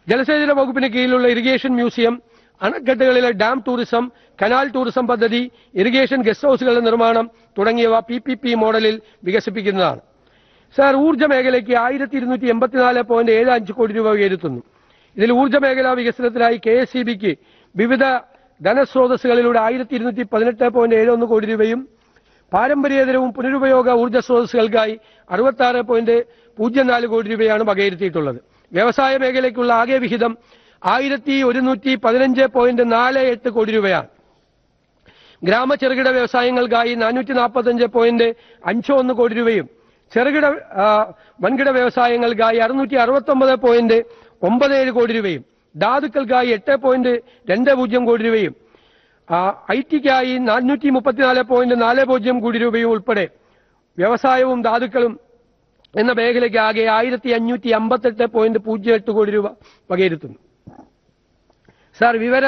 ജലസേചന വകുപ്പിന് കീഴിലുള്ള ഇറിഗേഷൻ മ്യൂസിയം അണക്കെട്ടുകളിലെ ഡാം ടൂറിസം കനാൽ ടൂറിസം പദ്ധതി ഇറിഗേഷൻ ഗസ്റ്റ് ഹൌസുകളുടെ നിർമ്മാണം തുടങ്ങിയവ പി പി പി മോഡലിൽ വികസിപ്പിക്കുന്നതാണ് സാർ ഊർജ്ജ മേഖലയ്ക്ക് ആയിരത്തി ഇരുന്നൂറ്റി എൺപത്തിനാല് പോയിന്റ് ഏഴ് അഞ്ച് കോടി രൂപ ഉയരുത്തുന്നു ഇതിൽ ഊർജ്ജ മേഖലാ വികസനത്തിനായി കെ എസ് ഇ ബിക്ക് വിവിധ ധനസ്രോതസ്സുകളിലൂടെ ആയിരത്തി ഇരുന്നൂറ്റി പതിനെട്ട് പോയിന്റ് ഏഴ് ഒന്ന് കോടി രൂപയും പാരമ്പര്യേതരവും പുനരുപയോഗ ഊർജ്ജ സ്രോതസ്സുകൾക്കായി അറുപത്തി ആറ് പോയിന്റ് പൂജ്യം നാല് കോടി രൂപയാണ് വകയിരുത്തിയിട്ടുള്ളത് വ്യവസായ മേഖലയ്ക്കുള്ള ആകെ വിഹിതം ആയിരത്തി ഒരുന്നൂറ്റി പതിനഞ്ച് പോയിന്റ് നാല് എട്ട് കോടി രൂപയാണ് ഗ്രാമ ചെറുകിട വ്യവസായങ്ങൾക്കായി നാനൂറ്റി നാൽപ്പത്തഞ്ച് പോയിന്റ് അഞ്ച് ഒന്ന് കോടി രൂപയും ചെറുകിട ആ, വൻകിട വ്യവസായങ്ങൾക്കായി അറുന്നൂറ്റി അറുപത്തൊമ്പത് പോയിന്റ് ഒമ്പത് ഏഴ് കോടി രൂപയും ധാതുക്കൾക്കായി എട്ട് പോയിന്റ് രണ്ട് പൂജ്യം കോടി രൂപയും ഐ ടിക്കായി നാനൂറ്റി മുപ്പത്തിനാല് പോയിന്റ് നാല് പൂജ്യം കോടി രൂപയും ഉൾപ്പെടെ വ്യവസായവും ധാതുക്കളും എന്ന മേഖലയ്ക്ക് ആകെ ആയിരത്തി അഞ്ഞൂറ്റി അമ്പത്തെട്ട് പോയിന്റ് പൂജ്യം എട്ട് കോടി രൂപ വകയിരുത്തുന്നു സാർ വിവര